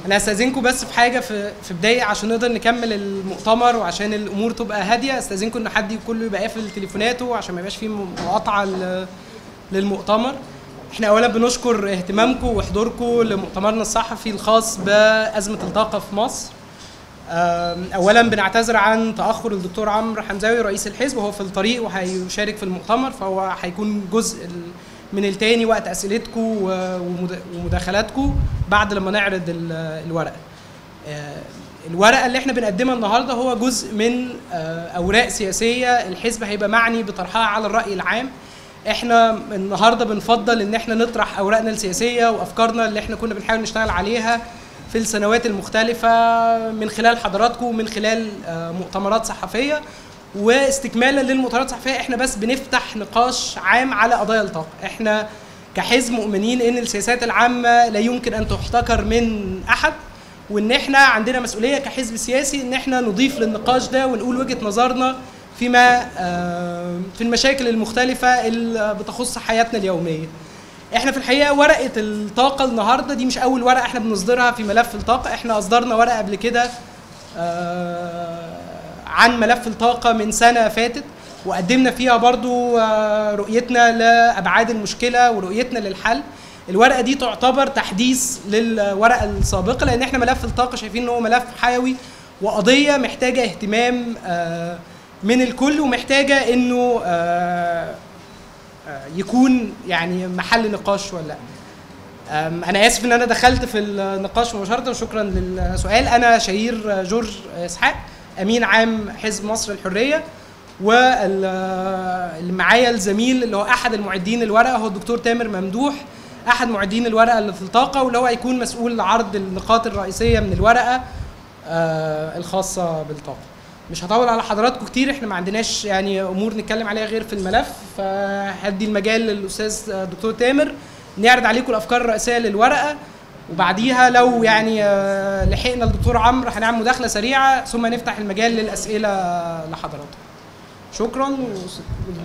انا هستاذنكم بس في حاجه في في بدايه عشان نقدر نكمل المؤتمر وعشان الامور تبقى هاديه استاذنكم ان حد كله يبقى قافل تليفوناته عشان ما يبقاش فيه مقاطعه ل- للمؤتمر احنا اولا بنشكر اهتمامكم وحضوركم لمؤتمرنا الصحفي الخاص بازمه الطاقه في مصر أم، اولا بنعتذر عن تاخر الدكتور عمرو حمزاوي رئيس الحزب وهو في الطريق وهيشارك في المؤتمر فهو هيكون جزء ال- من التاني وقت اسئلتكم و- ومد- ومداخلاتكم بعد لما نعرض ال- الورقه آه، الورقه اللي احنا بنقدمها النهارده هو جزء من آه، اوراق سياسيه الحزب هيبقى معني بطرحها على الراي العام احنا النهارده بنفضل ان احنا نطرح اوراقنا السياسيه وافكارنا اللي احنا كنا بنحاول نشتغل عليها في السنوات المختلفه من خلال حضراتكم ومن خلال آه، مؤتمرات صحفيه واستكمالا للمؤتمرات الصحفيه احنا بس بنفتح نقاش عام على قضايا الطاقه احنا كحزب مؤمنين ان السياسات العامه لا يمكن ان تحتكر من احد وان احنا عندنا مسؤوليه كحزب سياسي ان احنا نضيف للنقاش ده ونقول وجهه نظرنا فيما آه، في المشاكل المختلفه اللي بتخص حياتنا اليوميه. احنا في الحقيقه ورقه الطاقه النهارده دي مش اول ورقه احنا بنصدرها في ملف الطاقه، احنا اصدرنا ورقه قبل كده آه، عن ملف الطاقه من سنه فاتت وقدمنا فيها برضو آه، رؤيتنا لابعاد المشكله ورؤيتنا للحل. الورقه دي تعتبر تحديث للورقه السابقه لان احنا ملف الطاقه شايفين ان هو ملف حيوي وقضيه محتاجه اهتمام آه، من الكل ومحتاجه انه آه، آه، يكون يعني محل نقاش ولا لا أم، انا اسف ان انا دخلت في النقاش مباشره وشكرا للسؤال انا شهير جورج اسحاق امين عام حزب مصر الحريه واللي معايا الزميل اللي هو احد المعدين الورقه هو الدكتور تامر ممدوح احد معدين الورقه اللي في الطاقه واللي هو هيكون مسؤول لعرض النقاط الرئيسيه من الورقه آه، الخاصه بالطاقه مش هطول على حضراتكم كتير احنا ما عندناش يعني امور نتكلم عليها غير في الملف فهدي المجال للاستاذ دكتور تامر نعرض عليكم الافكار الرئيسيه للورقه وبعديها لو يعني آه، لحقنا الدكتور عمرو هنعمل مداخله سريعه ثم نفتح المجال للاسئله لحضراتكم شكرا و-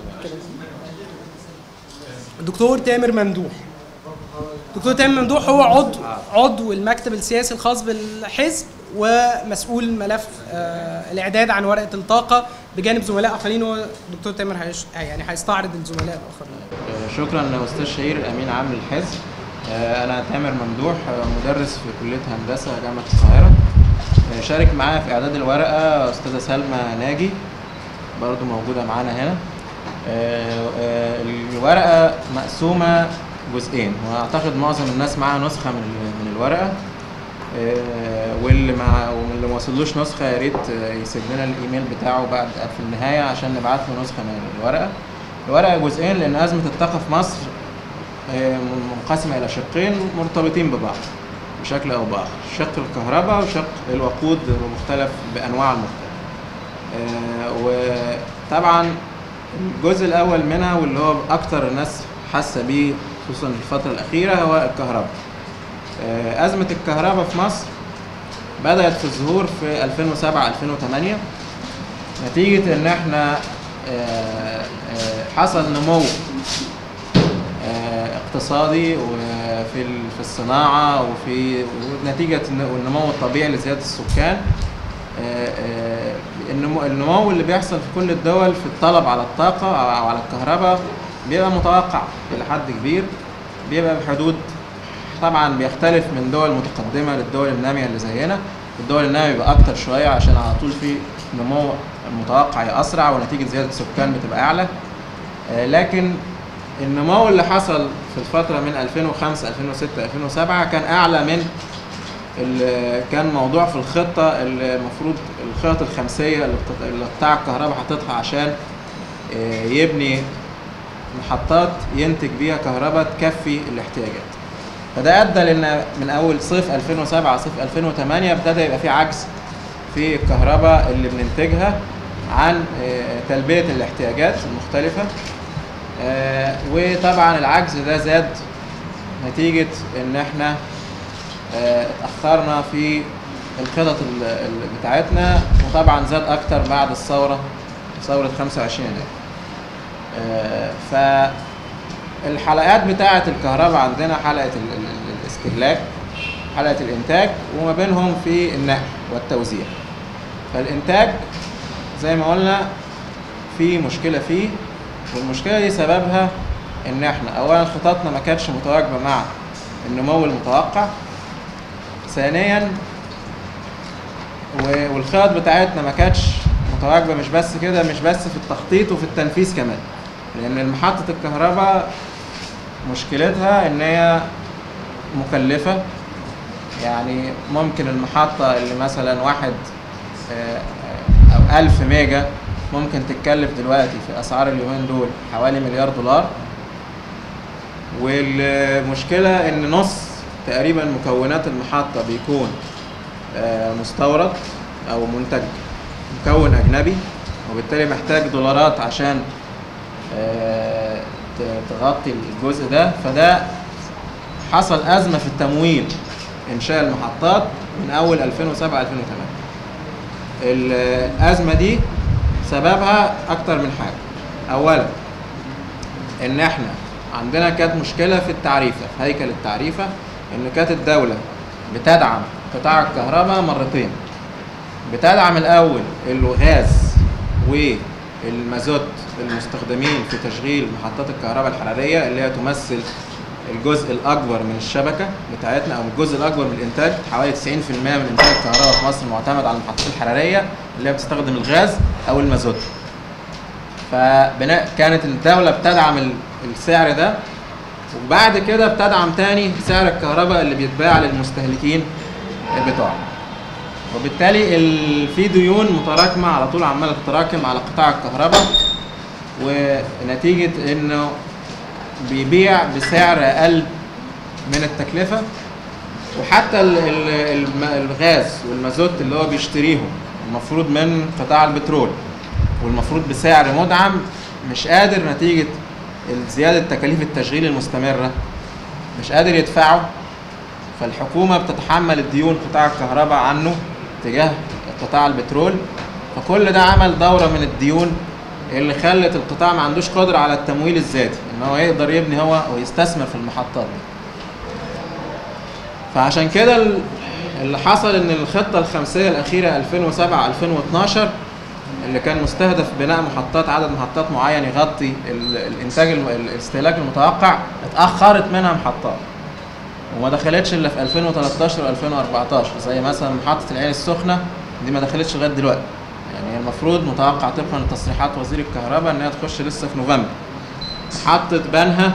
الدكتور تامر ممدوح دكتور تامر ممدوح هو عضو عضو المكتب السياسي الخاص بالحزب ومسؤول ملف آه، الاعداد عن ورقه الطاقه بجانب زملاء اخرين هو الدكتور تامر هيش يعني هيستعرض الزملاء الاخرين شكرا لاستاذ شهير الامين عام للحزب آه، انا تامر ممدوح آه، مدرس في كليه هندسه جامعه القاهره آه، شارك معايا في اعداد الورقه استاذه سلمى ناجي برضو موجوده معانا هنا آه، آه، الورقه مقسومه جزئين واعتقد معظم الناس معاها نسخه من ال- من الورقه آه، واللي مع واللي ما وصلوش نسخه يا ريت آه، يسيب لنا الايميل بتاعه بعد في النهايه عشان نبعت له نسخه من الورقه الورقه جزئين لان ازمه الطاقه في مصر آه، منقسمه الى شقين مرتبطين ببعض بشكل او باخر شق الكهرباء وشق الوقود بمختلف بانواع المختلفه آه، وطبعا الجزء الاول منها واللي هو اكتر الناس حاسه بيه خصوصا في الفتره الاخيره هو الكهرباء آه، ازمه الكهرباء في مصر بدات في الظهور في 2007 2008 نتيجه ان احنا آه، آه، حصل نمو آه، اقتصادي وفي ال- في الصناعه وفي ونتيجه الن- النمو الطبيعي لزياده السكان آه، آه، النمو النمو اللي بيحصل في كل الدول في الطلب على الطاقه او على الكهرباء بيبقى متوقع الى حد كبير بيبقى بحدود طبعا بيختلف من دول متقدمه للدول الناميه اللي زينا الدول الناميه بيبقى اكتر شويه عشان على طول في نمو المتوقع يا اسرع ونتيجه زياده السكان بتبقى اعلى آه، لكن النمو اللي حصل في الفتره من 2005 2006 2007 كان اعلى من اللي كان موضوع في الخطه اللي المفروض الخطط الخمسيه اللي بتط- اللي قطاع الكهرباء حاططها عشان آه، يبني محطات ينتج بيها كهرباء تكفي الاحتياجات فده ادى لان من اول صيف 2007 صيف 2008 ابتدى يبقى في عجز في الكهرباء اللي بننتجها عن آه، تلبيه الاحتياجات المختلفه آه، وطبعا العجز ده زاد نتيجه ان احنا آه، اتاخرنا في الخطط ال- ال- بتاعتنا وطبعا زاد اكتر بعد الثوره ثوره 25 يناير آه، فالحلقات بتاعه الكهرباء عندنا حلقه ال- ال- ال- الاستهلاك حلقة الإنتاج وما بينهم في النقل والتوزيع فالإنتاج زي ما قلنا في مشكلة فيه والمشكلة دي سببها إن إحنا أولا خططنا ما كانتش متواجبة مع النمو المتوقع ثانيا و- والخطط بتاعتنا ما كانتش متواجبة مش بس كده مش بس في التخطيط وفي التنفيذ كمان لأن محطة الكهرباء مشكلتها إن هي مكلفة يعني ممكن المحطة اللي مثلا واحد آه، آه، أو ألف ميجا ممكن تتكلف دلوقتي في أسعار اليومين دول حوالي مليار دولار والمشكلة إن نص تقريبا مكونات المحطة بيكون آه، مستورد أو منتج مكون أجنبي وبالتالي محتاج دولارات عشان آه، ت- تغطي الجزء ده فده حصل أزمة في التمويل إنشاء المحطات من أول 2007 2008 الأزمة دي سببها أكتر من حاجة أولا إن إحنا عندنا كانت مشكلة في التعريفة في هيكل التعريفة إن كانت الدولة بتدعم قطاع الكهرباء مرتين بتدعم الأول الغاز والمازوت المستخدمين في تشغيل محطات الكهرباء الحرارية اللي هي تمثل الجزء الأكبر من الشبكة بتاعتنا أو الجزء الأكبر من الإنتاج حوالي 90% من إنتاج الكهرباء في مصر معتمد على المحطات الحرارية اللي هي بتستخدم الغاز أو المازوت فبناء كانت الدولة بتدعم ال- السعر ده وبعد كده بتدعم تاني سعر الكهرباء اللي بيتباع للمستهلكين بتوعها وبالتالي ال- في ديون متراكمة على طول عمالة تتراكم على قطاع الكهرباء ونتيجة انه بيبيع بسعر اقل من التكلفة وحتى ال- ال- الم- الغاز والمازوت اللي هو بيشتريهم المفروض من قطاع البترول والمفروض بسعر مدعم مش قادر نتيجة زيادة تكاليف التشغيل المستمرة مش قادر يدفعه فالحكومة بتتحمل الديون قطاع الكهرباء عنه تجاه قطاع البترول فكل ده عمل دورة من الديون اللي خلت القطاع ما عندوش قدرة على التمويل الذاتي ان هو يقدر يبني هو ويستثمر في المحطات دي فعشان كده ال- اللي حصل ان الخطة الخمسية الأخيرة 2007 2012 اللي كان مستهدف بناء محطات عدد محطات معين يغطي ال- الانتاج الم- الاستهلاك المتوقع اتأخرت منها محطات وما دخلتش الا في 2013 و2014 زي مثلا محطة العين السخنة دي ما دخلتش لغاية دلوقتي يعني هي المفروض متوقع طبقا لتصريحات وزير الكهرباء ان هي تخش لسه في نوفمبر محطة بنها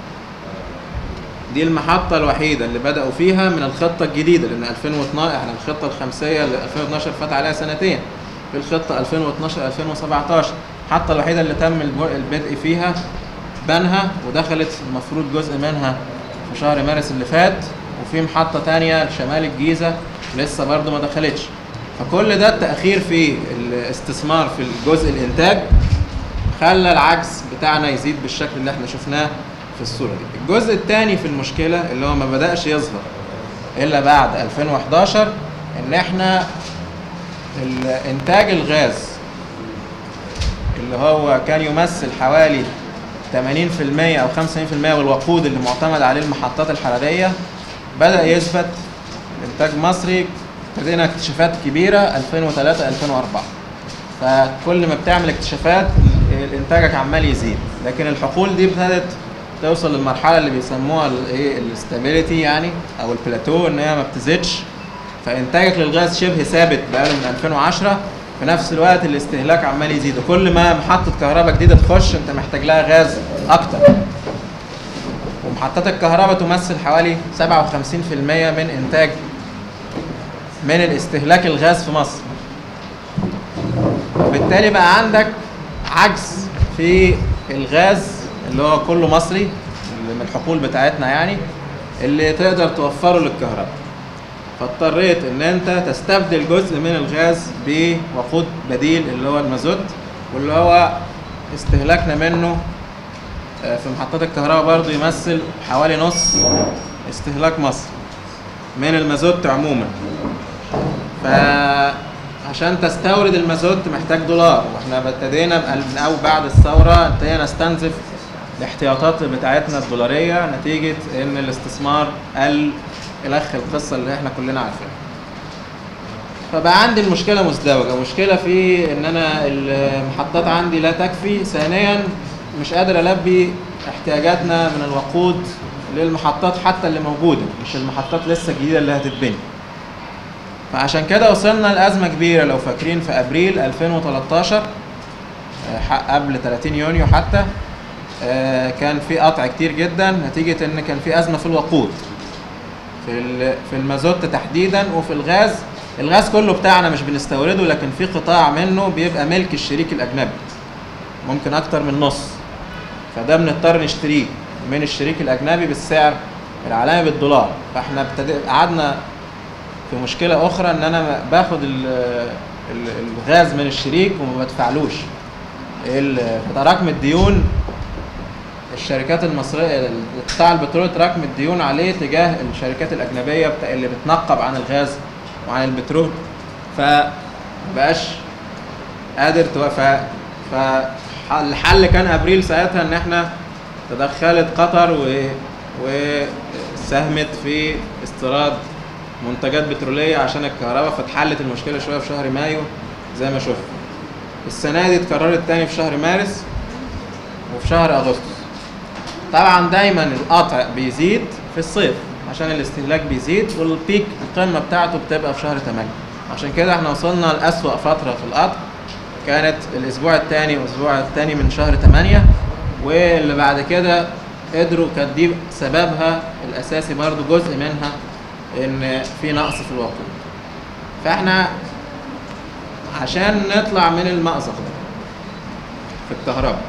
دي المحطة الوحيدة اللي بدأوا فيها من الخطة الجديدة لأن 2012 احنا الخطة الخمسية اللي 2012 فات عليها سنتين في الخطة 2012 2017 الحطة الوحيدة اللي تم الب- البدء فيها بنها ودخلت المفروض جزء منها في شهر مارس اللي فات وفي محطة تانية شمال الجيزة لسه برضو ما دخلتش فكل ده التأخير في الاستثمار في الجزء الإنتاج خلى العجز بتاعنا يزيد بالشكل اللي احنا شفناه في الصورة دي الجزء الثاني في المشكلة اللي هو ما بدأش يظهر إلا بعد 2011 إن احنا الإنتاج الغاز اللي هو كان يمثل حوالي 80% أو 95% من الوقود اللي معتمد عليه المحطات الحرارية بدأ يثبت إنتاج مصري ابتدينا اكتشافات كبيرة 2003 2004 فكل ما بتعمل اكتشافات انتاجك عمال يزيد لكن الحقول دي ابتدت توصل للمرحله اللي بيسموها الايه الاستابيليتي يعني او البلاتو ان هي ما بتزيدش فانتاجك للغاز شبه ثابت بقاله من 2010 في نفس الوقت الاستهلاك عمال يزيد وكل ما محطه كهرباء جديده تخش انت محتاج لها غاز اكتر ومحطات الكهرباء تمثل حوالي 57% من انتاج من الاستهلاك الغاز في مصر وبالتالي بقى عندك عجز في الغاز اللي هو كله مصري اللي من الحقول بتاعتنا يعني اللي تقدر توفره للكهرباء فاضطريت ان انت تستبدل جزء من الغاز بوقود بديل اللي هو المازوت واللي هو استهلاكنا منه آه، في محطات الكهرباء برضو يمثل حوالي نص استهلاك مصر من المازوت عموما فعشان تستورد المازوت محتاج دولار واحنا ابتدينا بقى- من او بعد الثوره ابتدينا نستنزف الاحتياطات بتاعتنا الدولاريه نتيجه ان الاستثمار قل الخ القصه اللي احنا كلنا عارفينها فبقى عندي المشكله مزدوجه مشكله في ان انا المحطات عندي لا تكفي ثانيا مش قادر البي احتياجاتنا من الوقود للمحطات حتى اللي موجوده مش المحطات لسه الجديده اللي هتتبني فعشان كده وصلنا لأزمة كبيرة لو فاكرين في أبريل 2013 آه، ح- قبل 30 يونيو حتى آه، كان في قطع كتير جدا نتيجة إن كان في أزمة في الوقود في ال- في المازوت تحديدا وفي الغاز الغاز كله بتاعنا مش بنستورده لكن في قطاع منه بيبقى ملك الشريك الأجنبي ممكن أكتر من نص فده بنضطر نشتريه من الشريك الأجنبي بالسعر العالمي بالدولار فاحنا ابتدأ قعدنا في مشكلة أخرى إن أنا باخد ال- ال- الغاز من الشريك وما بدفعلوش ال- تراكم الديون الشركات المصرية قطاع البترول تراكم الديون عليه تجاه الشركات الأجنبية بتا- اللي بتنقب عن الغاز وعن البترول فبقاش قادر توفى فالحل كان ابريل ساعتها ان احنا تدخلت قطر و وساهمت في استيراد منتجات بتروليه عشان الكهرباء فاتحلت المشكله شويه في شهر مايو زي ما شفنا السنه دي اتكررت تاني في شهر مارس وفي شهر اغسطس طبعا دايما القطع بيزيد في الصيف عشان الاستهلاك بيزيد والبيك القمه بتاعته بتبقى في شهر 8 عشان كده احنا وصلنا لأسوأ فتره في القطع كانت الاسبوع الثاني والاسبوع الثاني من شهر 8 واللي بعد كده قدروا كانت دي سببها الاساسي برضو جزء منها ان في نقص في الوقود فاحنا عشان نطلع من المأزق ده في الكهرباء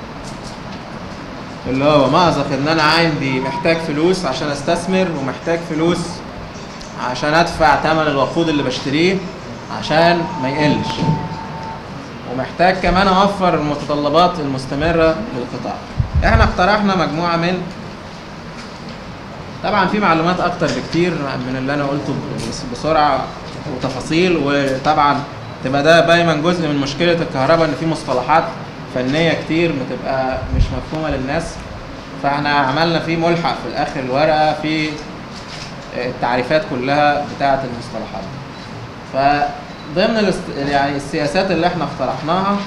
اللي هو مأزق ان انا عندي محتاج فلوس عشان استثمر ومحتاج فلوس عشان ادفع ثمن الوقود اللي بشتريه عشان ما يقلش ومحتاج كمان اوفر المتطلبات المستمره للقطاع احنا اقترحنا مجموعه من طبعا في معلومات اكتر بكتير من اللي انا قلته بس- بسرعه وتفاصيل وطبعا تبقى ده دايما جزء من مشكله الكهرباء ان في مصطلحات فنيه كتير بتبقى مش مفهومه للناس فاحنا عملنا فيه ملحق في الاخر الورقه في التعريفات كلها بتاعه المصطلحات فضمن الاست... يعني السياسات اللي احنا اقترحناها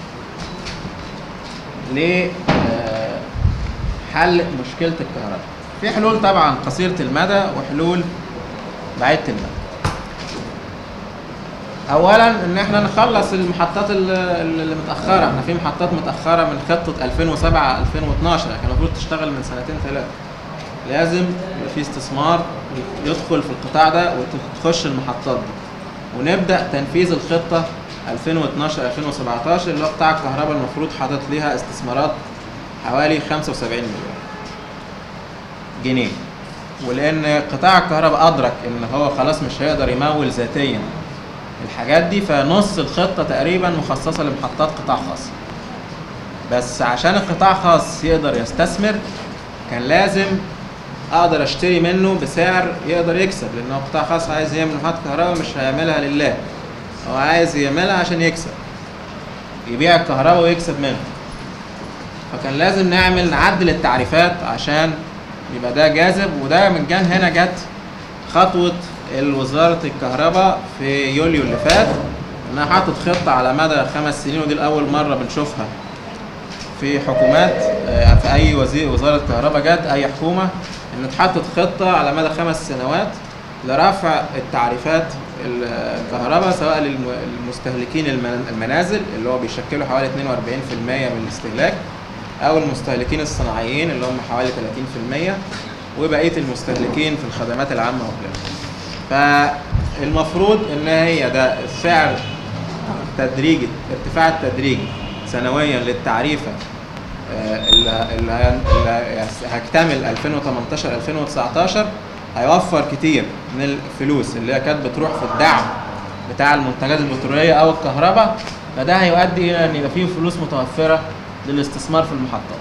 ل آه، حل مشكله الكهرباء في حلول طبعا قصيره المدى وحلول بعيده المدى اولا ان احنا نخلص المحطات ال- اللي متاخره احنا في محطات متاخره من خطه 2007 2012 كان المفروض تشتغل من سنتين ثلاثه لازم يبقى في استثمار يدخل في القطاع ده وتخش المحطات دي ونبدا تنفيذ الخطه 2012 2017 اللي هو قطاع الكهرباء المفروض حاطط ليها استثمارات حوالي 75 مليون جنيه ولان قطاع الكهرباء ادرك ان هو خلاص مش هيقدر يمول ذاتيا الحاجات دي فنص الخطه تقريبا مخصصه لمحطات قطاع خاص بس عشان القطاع خاص يقدر يستثمر كان لازم اقدر اشتري منه بسعر يقدر يكسب لان هو قطاع خاص عايز يعمل محطه كهرباء مش هيعملها لله هو عايز يعملها عشان يكسب يبيع الكهرباء ويكسب منها فكان لازم نعمل نعدل التعريفات عشان يبقى ده جاذب وده من جان هنا جت خطوة وزارة الكهرباء في يوليو اللي فات انها حاطط خطة على مدى خمس سنين ودي لأول مرة بنشوفها في حكومات آه، في أي وزير وزارة كهرباء جت أي حكومة إن تحطط خطة على مدى خمس سنوات لرفع التعريفات الكهرباء سواء للمستهلكين المن- المنازل اللي هو بيشكلوا حوالي 42% من الاستهلاك او المستهلكين الصناعيين اللي هم حوالي 30% وبقيه المستهلكين في الخدمات العامه وغيرها فالمفروض ان هي ده السعر تدريجي ارتفاع التدريجي سنويا للتعريفه آه، اللي اللي هي- اللي هيكتمل 2018 2019 هيوفر كتير من الفلوس اللي هي كانت بتروح في الدعم بتاع المنتجات البتروليه او الكهرباء فده هيؤدي الى ان يبقى فيه فلوس متوفره للاستثمار في المحطات.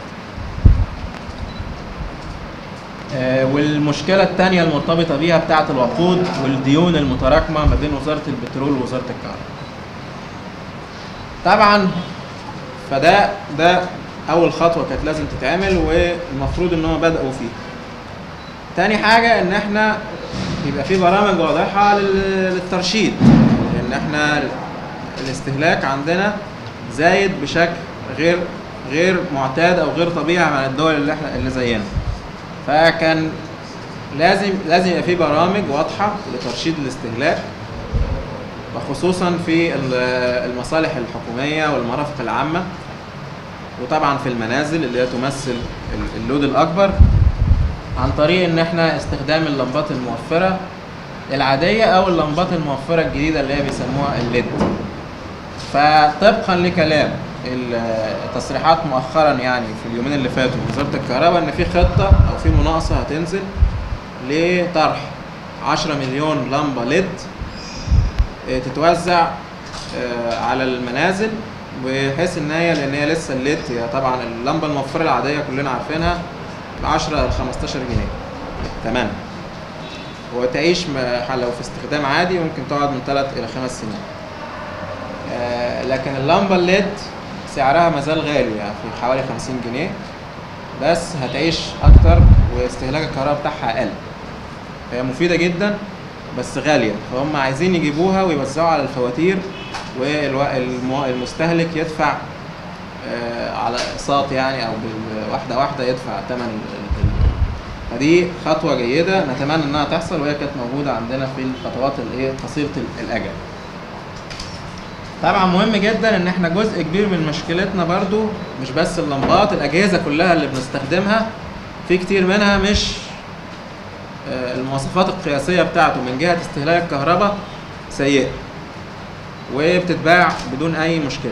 آه، والمشكله الثانيه المرتبطه بيها بتاعه الوقود والديون المتراكمه ما بين وزاره البترول ووزاره الكهرباء. طبعا فده ده اول خطوه كانت لازم تتعمل والمفروض ان هم بداوا فيها تاني حاجه ان احنا يبقى في برامج واضحه لل- للترشيد لان احنا الاستهلاك عندنا زايد بشكل غير غير معتاد او غير طبيعي عن الدول اللي احنا اللي زينا فكان لازم لازم يبقى في برامج واضحه لترشيد الاستهلاك وخصوصا في ال- المصالح الحكوميه والمرافق العامه وطبعا في المنازل اللي هي تمثل ال- اللود الاكبر عن طريق ان احنا استخدام اللمبات الموفره العاديه او اللمبات الموفره الجديده اللي هي بيسموها الليد فطبقا لكلام التصريحات مؤخرا يعني في اليومين اللي فاتوا من وزاره الكهرباء ان في خطه او في مناقصه هتنزل لطرح 10 مليون لمبه ليد آه، تتوزع آه، على المنازل بحيث ان هي لان هي لسه الليد هي طبعا اللمبه الموفره العاديه كلنا عارفينها ب 10 ل 15 جنيه تمام وتعيش م- لو في استخدام عادي ممكن تقعد من 3 الى 5 سنين آه، لكن اللمبه الليد سعرها مازال غالي يعني في حوالي 50 جنيه بس هتعيش اكتر واستهلاك الكهرباء بتاعها اقل هي مفيده جدا بس غاليه فهم عايزين يجيبوها ويوزعوا على الفواتير والمستهلك يدفع آه، على اقساط يعني او بال- واحده واحده يدفع ثمن ال- ال- فدي خطوه جيده نتمنى انها تحصل وهي كانت موجوده عندنا في الخطوات الايه قصيره ال- الاجل طبعا مهم جدا ان احنا جزء كبير من مشكلتنا برضو مش بس اللمبات الاجهزه كلها اللي بنستخدمها في كتير منها مش آه، المواصفات القياسيه بتاعته من جهه استهلاك الكهرباء سيئه وبتتباع بدون اي مشكله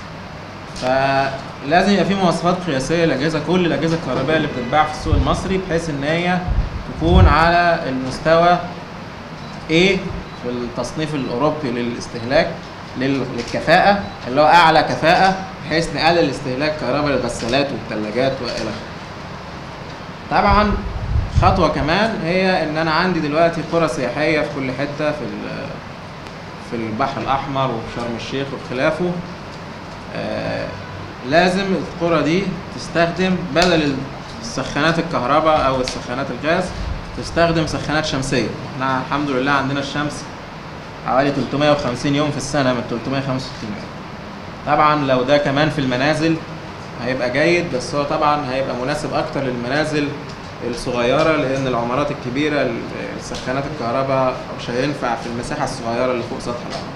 فلازم يبقى في مواصفات قياسيه للاجهزه كل الاجهزه الكهربائيه اللي بتتباع في السوق المصري بحيث ان هي تكون على المستوى A في التصنيف الاوروبي للاستهلاك لل- للكفاءه اللي هو اعلى كفاءه بحيث نقلل استهلاك كهرباء للغسالات والثلاجات والى اخره طبعا خطوه كمان هي ان انا عندي دلوقتي قرى سياحيه في كل حته في ال- في البحر الاحمر وفي شرم الشيخ وخلافه آه، لازم القرى دي تستخدم بدل السخانات الكهرباء او السخانات الغاز تستخدم سخانات شمسيه احنا الحمد لله عندنا الشمس حوالي 350 يوم في السنه من 365 يوم طبعا لو ده كمان في المنازل هيبقى جيد بس هو طبعا هيبقى مناسب اكتر للمنازل الصغيره لان العمارات الكبيره ال- السخانات الكهرباء مش هينفع في المساحه الصغيره اللي فوق سطح الارض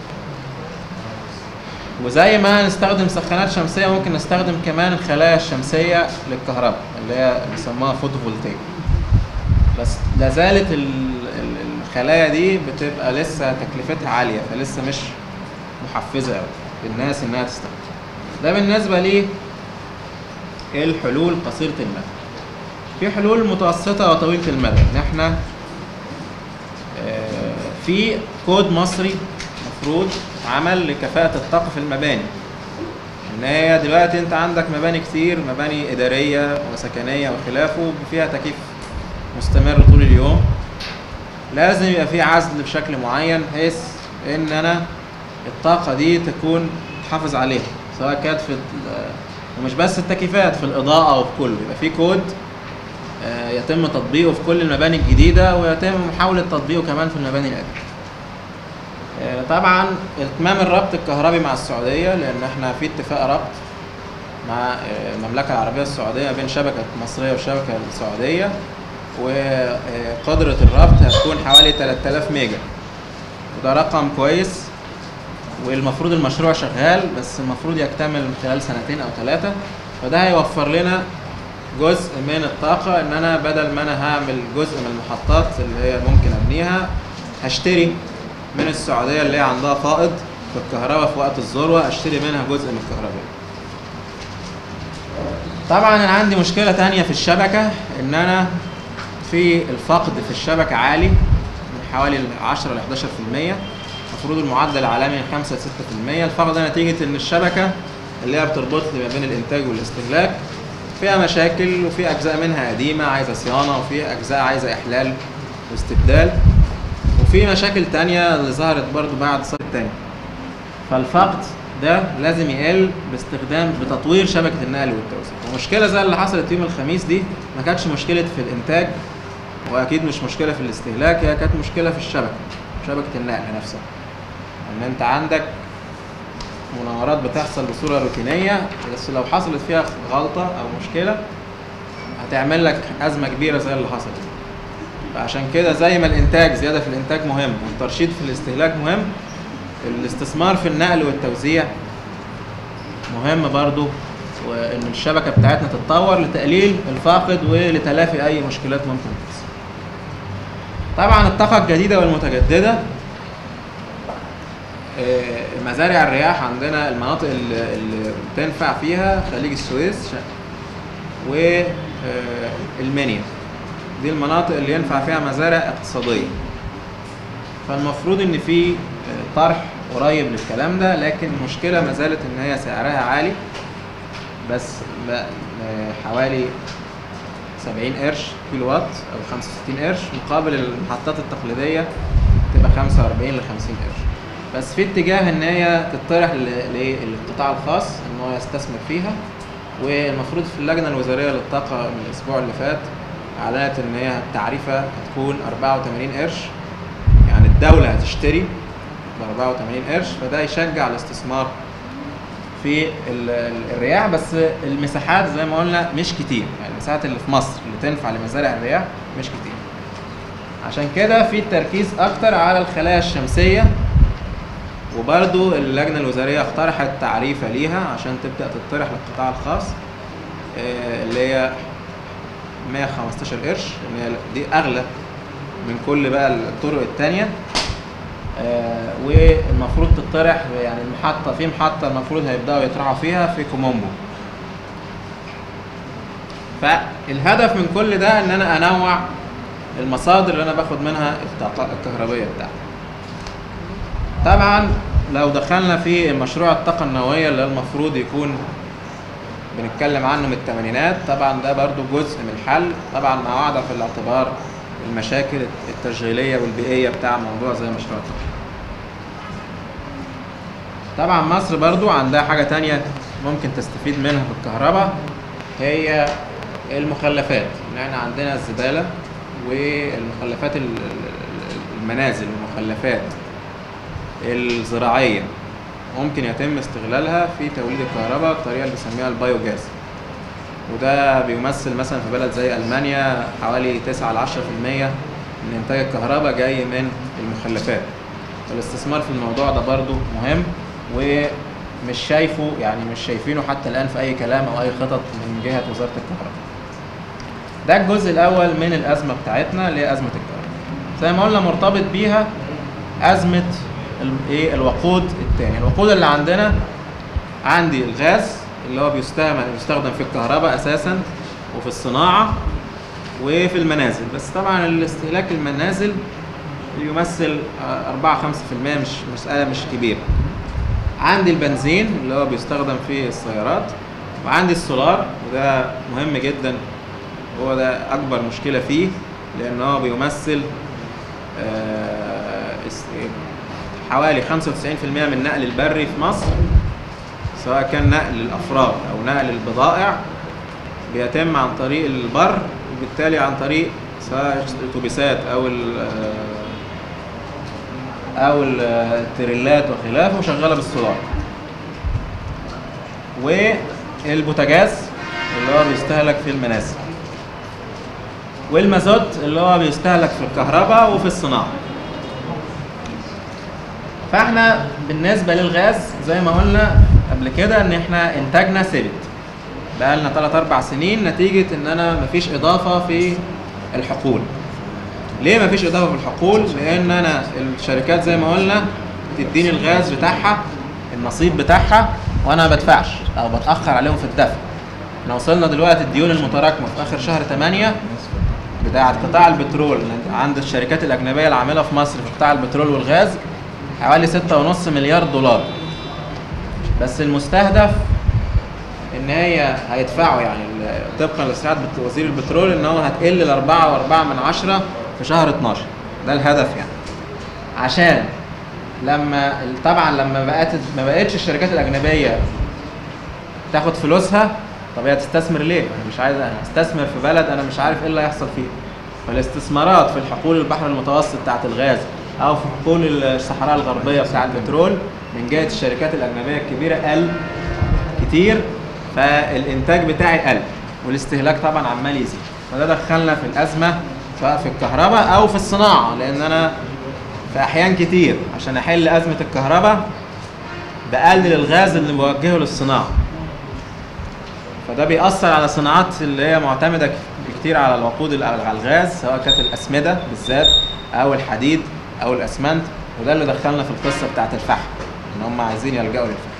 وزي ما نستخدم سخانات شمسيه ممكن نستخدم كمان الخلايا الشمسيه للكهرباء اللي هي بيسموها فوتوفولتيك بس لا زالت ال- ال- الخلايا دي بتبقى لسه تكلفتها عاليه فلسه مش محفزه قوي للناس انها تستخدم ده بالنسبه لي الحلول قصيره المدى في حلول متوسطه وطويله المدى ان احنا آه، في كود مصري مفروض عمل لكفاءة الطاقة في المباني ان هي دلوقتي انت عندك مباني كتير مباني ادارية وسكنية وخلافه فيها تكييف مستمر طول اليوم لازم يبقى في عزل بشكل معين بحيث ان انا الطاقة دي تكون تحافظ عليها سواء كانت في ال- ومش بس التكييفات في الإضاءة وفي كله يبقى في كود آه، يتم تطبيقه في كل المباني الجديدة ويتم محاولة تطبيقه كمان في المباني القديمة. آه، طبعا اتمام الربط الكهربي مع السعودية لأن احنا في اتفاق ربط مع آه، المملكة العربية السعودية بين شبكة مصرية وشبكة السعودية وقدرة الربط هتكون حوالي 3000 ميجا وده رقم كويس والمفروض المشروع شغال بس المفروض يكتمل من خلال سنتين او ثلاثة فده هيوفر لنا جزء من الطاقة ان انا بدل ما انا هعمل جزء من المحطات اللي هي ممكن ابنيها هشتري من السعودية اللي هي عندها فائض في الكهرباء في وقت الذروة اشتري منها جزء من الكهرباء طبعا انا عندي مشكلة تانية في الشبكة ان انا في الفقد في الشبكة عالي من حوالي 10 ل 11% المفروض المعدل العالمي من 5 ل 6% الفقد ده نتيجة ان الشبكة اللي هي بتربط لي ما بين الانتاج والاستهلاك فيها مشاكل وفي اجزاء منها قديمة عايزة صيانة وفي اجزاء عايزة احلال واستبدال وفي مشاكل تانية اللي ظهرت برضو بعد الصيف التاني فالفقد ده لازم يقل باستخدام بتطوير شبكه النقل والتوزيع ومشكله زي اللي حصلت يوم الخميس دي ما كانتش مشكله في الانتاج واكيد مش مشكله في الاستهلاك هي كانت مشكله في الشبكه شبكه النقل نفسها ان انت عندك مناورات بتحصل بصوره روتينيه بس لو حصلت فيها غلطه او مشكله هتعمل لك ازمه كبيره زي اللي حصلت فعشان كده زي ما الانتاج زياده في الانتاج مهم والترشيد في الاستهلاك مهم الاستثمار في النقل والتوزيع مهم برضو وان الشبكه بتاعتنا تتطور لتقليل الفاقد ولتلافي اي مشكلات ممكن تحصل طبعا الطاقه الجديده والمتجدده آه، مزارع الرياح عندنا المناطق اللي اللي تنفع فيها خليج السويس والمنيا دي المناطق اللي ينفع فيها مزارع اقتصاديه فالمفروض ان في آه، طرح قريب للكلام ده لكن المشكله ما زالت ان هي سعرها عالي بس ب- آه، حوالي 70 قرش كيلو وات او 65 قرش مقابل المحطات التقليديه تبقى 45 ل 50 قرش بس في اتجاه ان هي تطرح ل- للقطاع الخاص ان هو يستثمر فيها والمفروض في اللجنه الوزاريه للطاقه من الاسبوع اللي فات اعلنت ان هي التعريفه هتكون 84 قرش يعني الدوله هتشتري ب 84 قرش فده يشجع الاستثمار في ال- ال- الرياح بس المساحات زي ما قلنا مش كتير يعني المساحات اللي في مصر اللي تنفع لمزارع الرياح مش كتير عشان كده في التركيز اكتر على الخلايا الشمسيه وبرضو اللجنه الوزاريه اقترحت تعريفه ليها عشان تبدا تطرح للقطاع الخاص آه، اللي هي 115 قرش ان هي دي اغلى من كل بقى الطرق التانية آه، والمفروض تطرح يعني المحطة في محطة المفروض هيبدأوا يطرحوا فيها في كومومبو فالهدف من كل ده ان انا انوع المصادر اللي انا باخد منها الطاقة الكهربية بتاعتي طبعا لو دخلنا في مشروع الطاقة النووية اللي المفروض يكون بنتكلم عنه من الثمانينات طبعا ده برضو جزء من الحل طبعا مع وضع في الاعتبار المشاكل التشغيلية والبيئية بتاع موضوع زي مشروع الطاقة طبعا مصر برضو عندها حاجة تانية ممكن تستفيد منها في الكهرباء هي المخلفات ان احنا عندنا الزبالة والمخلفات ال- ال- المنازل والمخلفات الزراعية ممكن يتم استغلالها في توليد الكهرباء الطريقة اللي بنسميها البايوجاز وده بيمثل مثلا في بلد زي ألمانيا حوالي 9 ل 10% من إنتاج الكهرباء جاي من المخلفات الاستثمار في الموضوع ده برضو مهم ومش شايفه يعني مش شايفينه حتى الآن في أي كلام أو أي خطط من جهة وزارة الكهرباء ده الجزء الأول من الأزمة بتاعتنا اللي هي أزمة الكهرباء زي ما قلنا مرتبط بيها أزمة ال- ايه الوقود التاني الوقود اللي عندنا عندي الغاز اللي هو بيستعمل بيستخدم في الكهرباء اساسا وفي الصناعه وفي المنازل بس طبعا الاستهلاك المنازل يمثل آه، 4 5% مش مساله مش كبيره عندي البنزين اللي هو بيستخدم في السيارات وعندي السولار وده مهم جدا هو ده اكبر مشكله فيه لان هو بيمثل آه، اس- حوالي 95% من النقل البري في مصر سواء كان نقل الافراد او نقل البضائع بيتم عن طريق البر وبالتالي عن طريق سواء الاتوبيسات او ال- او ال- التريلات وخلافه شغاله بالسولار والبوتاجاز اللي هو بيستهلك في المنازل والمازوت اللي هو بيستهلك في الكهرباء وفي الصناعه فاحنا بالنسبه للغاز زي ما قلنا قبل كده ان احنا انتاجنا ثابت بقالنا 3 4 سنين نتيجه ان انا مفيش اضافه في الحقول ليه مفيش اضافه في الحقول لان انا الشركات زي ما قلنا تديني الغاز بتاعها النصيب بتاعها وانا ما بدفعش او بتاخر عليهم في الدفع احنا وصلنا دلوقتي الديون المتراكمه في اخر شهر 8 بتاعه قطاع البترول عند الشركات الاجنبيه العامله في مصر في قطاع البترول والغاز حوالي 6.5 مليار دولار بس المستهدف ان هي هيدفعوا يعني ال- طبقا لسعاد بت- وزير البترول ان هو هتقل ل 4 و4 من عشرة في شهر 12 ده الهدف يعني عشان لما طبعا لما بقت ما بقتش الشركات الاجنبيه تاخد فلوسها طب هي تستثمر ليه؟ انا مش عايز انا استثمر في بلد انا مش عارف ايه اللي هيحصل فيها. فالاستثمارات في الحقول البحر المتوسط بتاعت الغاز او في حقول الصحراء الغربيه بتاع البترول من جهه الشركات الاجنبيه الكبيره قل كتير فالانتاج بتاعي قل والاستهلاك طبعا عمال يزيد فده دخلنا في الازمه سواء في الكهرباء او في الصناعه لان انا في احيان كتير عشان احل ازمه الكهرباء بقلل الغاز اللي بوجهه للصناعه فده بيأثر على صناعات اللي هي معتمدة كتير على الوقود ال- على الغاز سواء كانت الأسمدة بالذات أو الحديد أو الأسمنت وده اللي دخلنا في القصة بتاعت الفحم إن هم عايزين يلجأوا للفحم.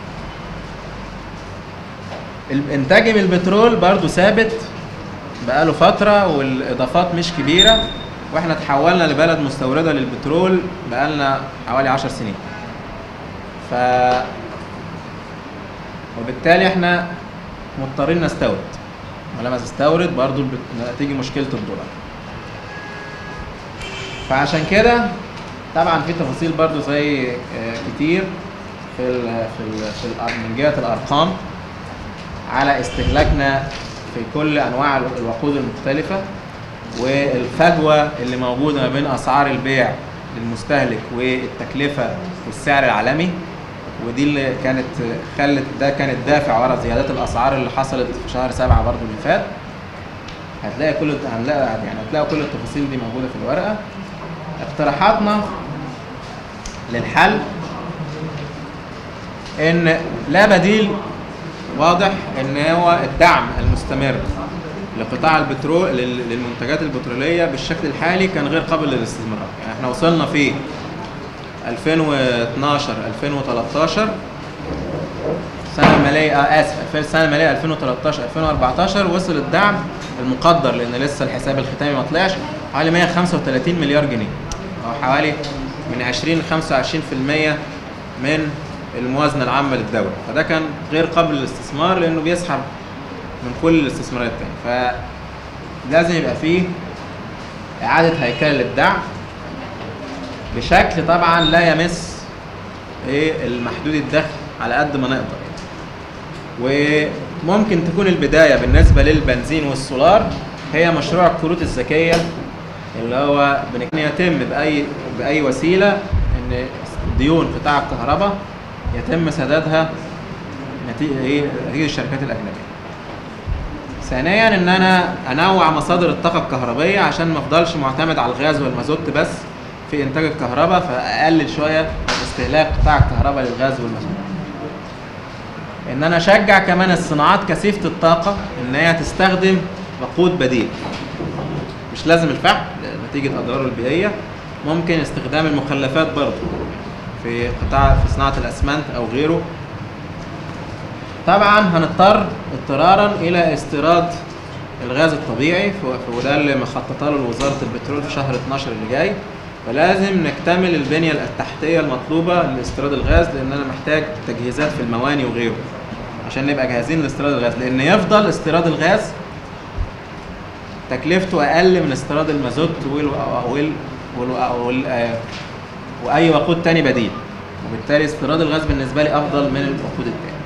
الإنتاج من البترول برضو ثابت بقاله فترة والإضافات مش كبيرة واحنا تحولنا لبلد مستوردة للبترول بقالنا حوالي عشر سنين. ف وبالتالي احنا مضطرين نستورد ولما تستورد برضو بت- تيجي مشكله الدولار فعشان كده طبعا في تفاصيل برضو زي آه، كتير في ال في ال في ال من جهه الارقام على استهلاكنا في كل انواع ال- الوقود المختلفه والفجوه اللي موجوده ما بين اسعار البيع للمستهلك والتكلفه والسعر العالمي ودي اللي كانت خلت ده كان الدافع ورا زيادات الاسعار اللي حصلت في شهر سبعة برضو اللي فات هتلاقي كل هنلاقي يعني هتلاقي كل التفاصيل دي موجوده في الورقه اقتراحاتنا للحل ان لا بديل واضح ان هو الدعم المستمر لقطاع البترول لل- للمنتجات البتروليه بالشكل الحالي كان غير قابل للاستثمار يعني احنا وصلنا في 2012 2013 السنه الماليه آه اسف الف- السنه الماليه 2013 2014 وصل الدعم المقدر لان لسه الحساب الختامي ما طلعش حوالي 135 مليار جنيه او حوالي من 20 ل 25% من الموازنه العامه للدوله فده كان غير قابل للاستثمار لانه بيسحب من كل الاستثمارات التانية فلازم يبقى فيه اعاده هيكله للدعم بشكل طبعا لا يمس ايه المحدود الدخل على قد ما نقدر وممكن تكون البدايه بالنسبه للبنزين والسولار هي مشروع الكروت الذكيه اللي هو بنك- يتم باي باي وسيله ان ديون قطاع الكهرباء يتم سدادها نتيجه ايه نتيجه الشركات الاجنبيه ثانيا ان انا انوع مصادر الطاقه الكهربائيه عشان ما افضلش معتمد على الغاز والمازوت بس في انتاج الكهرباء فاقلل شويه استهلاك قطاع الكهرباء للغاز والمازوت ان انا اشجع كمان الصناعات كثيفه الطاقه ان هي تستخدم وقود بديل مش لازم الفحم نتيجه اضراره البيئيه ممكن استخدام المخلفات برضه في قطاع في صناعه الاسمنت او غيره طبعا هنضطر اضطرارا الى استيراد الغاز الطبيعي ف- وده اللي مخططه له وزاره البترول في شهر 12 اللي جاي فلازم نكتمل البنيه التحتيه المطلوبه لاستيراد الغاز لان انا محتاج تجهيزات في المواني وغيره عشان نبقى جاهزين لاستيراد الغاز لان يفضل استيراد الغاز تكلفته اقل من استيراد المازوت وال وال وال وال آه، واي وقود تاني بديل وبالتالي استيراد الغاز بالنسبه لي افضل من الوقود التاني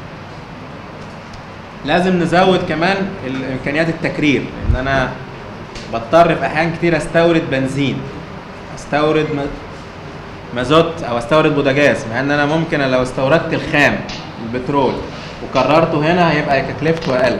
لازم نزود كمان ال- امكانيات التكرير لان انا بضطر في احيان كتير استورد بنزين استورد م- مازوت او استورد بوتاجاز مع ان انا ممكن لو استوردت الخام البترول وكررته هنا هيبقى تكلفته اقل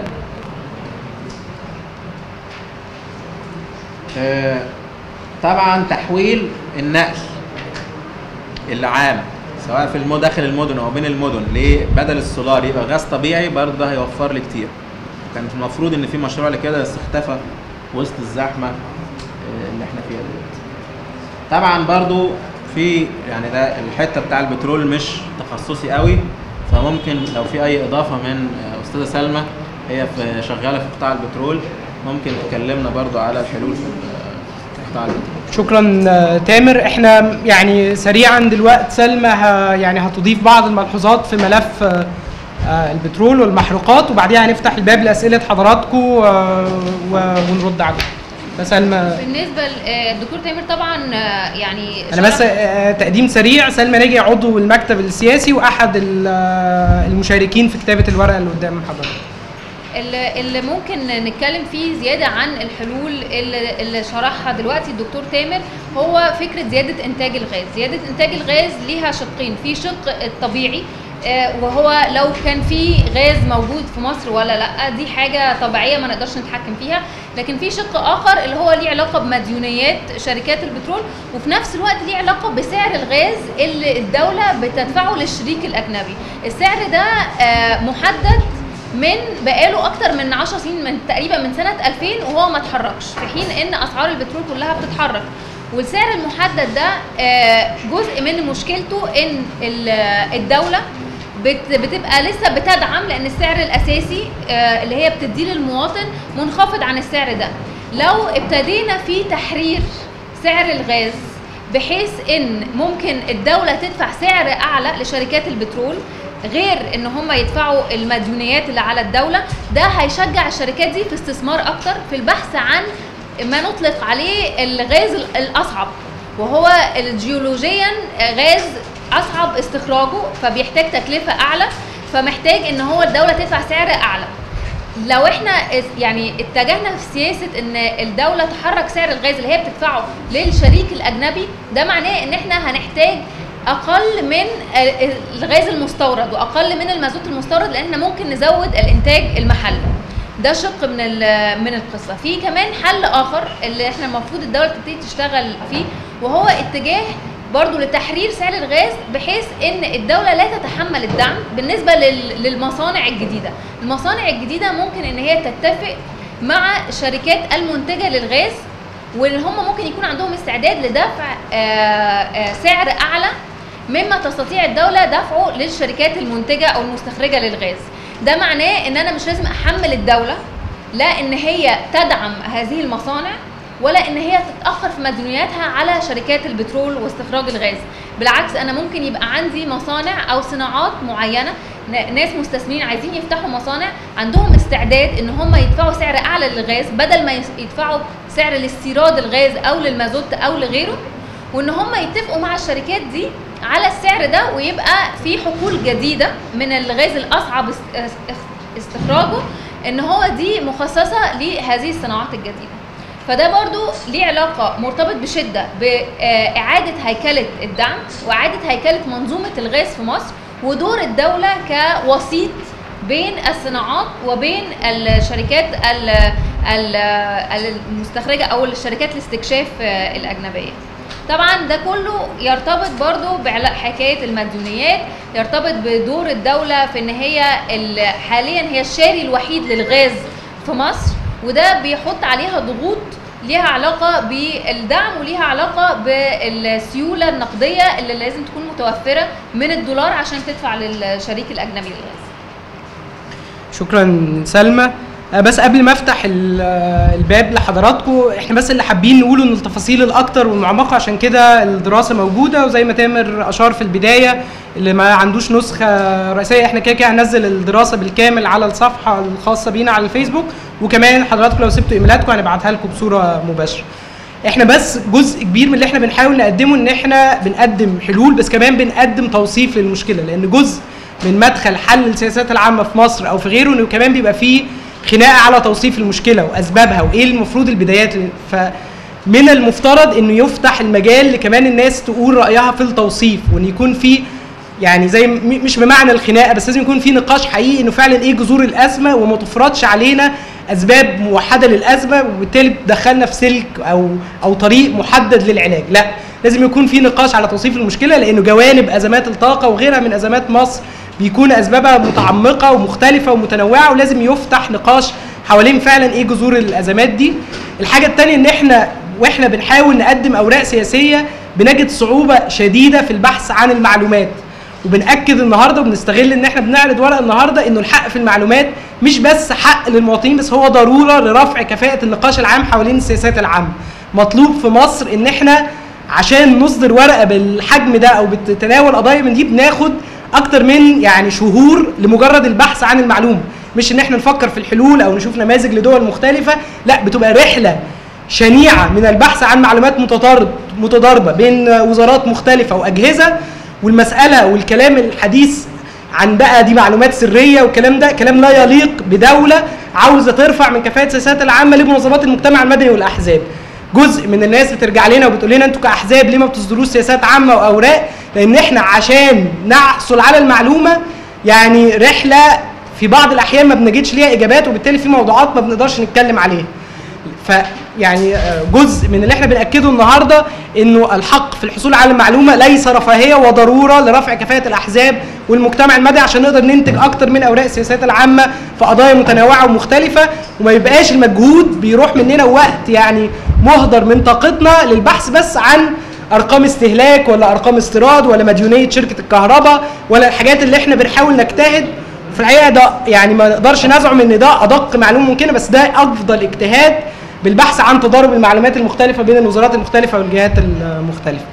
آه، طبعا تحويل النقل العام سواء في المدن داخل المدن او بين المدن ليه بدل السولار يبقى غاز طبيعي برضه ده هيوفر لي كتير كان المفروض ان في مشروع لكده بس اختفى وسط الزحمه آه، اللي احنا فيها دلوقتي طبعا برضو في يعني ده الحته بتاع البترول مش تخصصي قوي فممكن لو في اي اضافه من آه، استاذه سلمى هي في شغاله في قطاع البترول ممكن تكلمنا برضو على الحلول في في قطاع البترول شكرا آه، تامر احنا يعني سريعا دلوقتي سلمى ه- يعني هتضيف بعض الملحوظات في ملف آه، آه، البترول والمحروقات وبعديها هنفتح الباب لاسئله حضراتكم آه، و- ونرد عليها سلمى بالنسبه للدكتور تامر طبعا آه، يعني انا بس شرح- آه، تقديم سريع سلمى ناجي عضو المكتب السياسي واحد ال- آه، المشاركين في كتابه الورقه اللي قدام حضرتك اللي اللي ممكن نتكلم فيه زياده عن الحلول اللي, اللي شرحها دلوقتي الدكتور تامر هو فكره زياده انتاج الغاز زياده انتاج الغاز ليها شقين في شق الطبيعي آه، وهو لو كان في غاز موجود في مصر ولا لا دي حاجه طبيعيه ما نقدرش نتحكم فيها لكن في شق اخر اللي هو ليه علاقه بمديونيات شركات البترول وفي نفس الوقت ليه علاقه بسعر الغاز اللي الدوله بتدفعه للشريك الاجنبي السعر ده آه، محدد من بقاله اكتر من 10 سنين من تقريبا من سنه 2000 وهو ما اتحركش في حين ان اسعار البترول كلها بتتحرك والسعر المحدد ده آه، جزء من مشكلته ان ال- الدوله بت- بتبقى لسه بتدعم لان السعر الاساسي آه، اللي هي بتديه للمواطن منخفض عن السعر ده لو ابتدينا في تحرير سعر الغاز بحيث ان ممكن الدوله تدفع سعر اعلى لشركات البترول غير ان هم يدفعوا المديونيات اللي على الدوله ده هيشجع الشركات دي في استثمار اكتر في البحث عن ما نطلق عليه الغاز ال- الاصعب وهو جيولوجيا غاز اصعب استخراجه فبيحتاج تكلفه اعلى فمحتاج ان هو الدوله تدفع سعر اعلى لو احنا اس- يعني اتجهنا في سياسه ان الدوله تحرك سعر الغاز اللي هي بتدفعه للشريك الاجنبي ده معناه ان احنا هنحتاج اقل من ال- الغاز المستورد واقل من المازوت المستورد لان احنا ممكن نزود الانتاج المحلي ده شق من ال- من القصه في كمان حل اخر اللي احنا المفروض الدوله تبتدي تشتغل فيه وهو اتجاه برضو لتحرير سعر الغاز بحيث ان الدوله لا تتحمل الدعم بالنسبه لل- للمصانع الجديده المصانع الجديده ممكن ان هي تتفق مع الشركات المنتجه للغاز وان هم ممكن يكون عندهم استعداد لدفع آه، آه، سعر اعلى مما تستطيع الدوله دفعه للشركات المنتجه او المستخرجه للغاز ده معناه ان انا مش لازم احمل الدوله لا ان هي تدعم هذه المصانع ولا ان هي تتاخر في مديونياتها على شركات البترول واستخراج الغاز بالعكس انا ممكن يبقى عندي مصانع او صناعات معينه ن- ناس مستثمرين عايزين يفتحوا مصانع عندهم استعداد ان هم يدفعوا سعر اعلى للغاز بدل ما يس- يدفعوا سعر لاستيراد الغاز او للمازوت او لغيره وان هم يتفقوا مع الشركات دي على السعر ده ويبقى في حقول جديده من الغاز الاصعب است- است- استخراجه ان هو دي مخصصه لهذه الصناعات الجديده فده برضو ليه علاقة مرتبط بشدة بإعادة هيكلة الدعم وإعادة هيكلة منظومة الغاز في مصر ودور الدولة كوسيط بين الصناعات وبين الشركات ال- ال- المستخرجة أو الشركات الاستكشاف الأجنبية طبعا ده كله يرتبط برضو بحكاية المديونيات يرتبط بدور الدولة في ان هي ال- حاليا هي الشاري الوحيد للغاز في مصر وده بيحط عليها ضغوط ليها علاقة بالدعم وليها علاقة بالسيولة النقدية اللي لازم تكون متوفرة من الدولار عشان تدفع للشريك الأجنبي للغاز شكرا سلمى آه، بس قبل ما افتح ال- آه، الباب لحضراتكم احنا بس اللي حابين نقوله ان التفاصيل الاكتر والمعمقه عشان كده الدراسه موجوده وزي ما تامر اشار في البدايه اللي ما عندوش نسخه رئيسيه احنا كده كده هننزل الدراسه بالكامل على الصفحه الخاصه بينا على الفيسبوك وكمان حضراتكم لو سبتوا ايميلاتكم هنبعتها لكم بصوره مباشره احنا بس جزء كبير من اللي احنا بنحاول نقدمه ان احنا بنقدم حلول بس كمان بنقدم توصيف للمشكله لان جزء من مدخل حل السياسات العامه في مصر او في غيره انه كمان بيبقى فيه خناقه على توصيف المشكله واسبابها وايه المفروض البدايات ل- فمن المفترض انه يفتح المجال لكمان الناس تقول رايها في التوصيف وان يكون في يعني زي م- مش بمعنى الخناقه بس لازم يكون في نقاش حقيقي انه فعلا ايه جذور الازمه وما تفرضش علينا اسباب موحده للازمه وبالتالي دخلنا في سلك او او طريق محدد للعلاج لا لازم يكون في نقاش على توصيف المشكله لانه جوانب ازمات الطاقه وغيرها من ازمات مصر بيكون اسبابها متعمقه ومختلفه ومتنوعه ولازم يفتح نقاش حوالين فعلا ايه جذور الازمات دي الحاجه الثانيه ان احنا واحنا بنحاول نقدم اوراق سياسيه بنجد صعوبه شديده في البحث عن المعلومات وبنأكد النهارده وبنستغل ان احنا بنعرض ورق النهارده انه الحق في المعلومات مش بس حق للمواطنين بس هو ضروره لرفع كفاءه النقاش العام حوالين السياسات العامه. مطلوب في مصر ان احنا عشان نصدر ورقه بالحجم ده او بتتناول قضايا من دي بناخد اكتر من يعني شهور لمجرد البحث عن المعلومه مش ان احنا نفكر في الحلول او نشوف نماذج لدول مختلفه لا بتبقى رحله شنيعه من البحث عن معلومات متضارب متضاربه بين وزارات مختلفه واجهزه والمساله والكلام الحديث عن بقى دي معلومات سريه والكلام ده كلام لا يليق بدوله عاوزه ترفع من كفاءه السياسات العامه لمنظمات المجتمع المدني والاحزاب. جزء من الناس بترجع لنا وبتقول لنا انتوا كاحزاب ليه ما بتصدروش سياسات عامه واوراق؟ لان احنا عشان نحصل على المعلومه يعني رحله في بعض الاحيان ما بنجدش ليها اجابات وبالتالي في موضوعات ما بنقدرش نتكلم عليها. فيعني آه، جزء من اللي احنا بناكده النهارده انه الحق في الحصول على المعلومه ليس رفاهيه وضروره لرفع كفاءه الاحزاب والمجتمع المدني عشان نقدر ننتج اكتر من اوراق السياسات العامه في قضايا متنوعه ومختلفه وما يبقاش المجهود بيروح مننا وقت يعني مهدر من طاقتنا للبحث بس عن ارقام استهلاك ولا ارقام استيراد ولا مديونيه شركه الكهرباء ولا الحاجات اللي احنا بنحاول نجتهد في الحقيقه ده يعني ما نقدرش نزعم ان ده ادق معلومه ممكنه بس ده افضل اجتهاد بالبحث عن تضارب المعلومات المختلفه بين الوزارات المختلفه والجهات المختلفه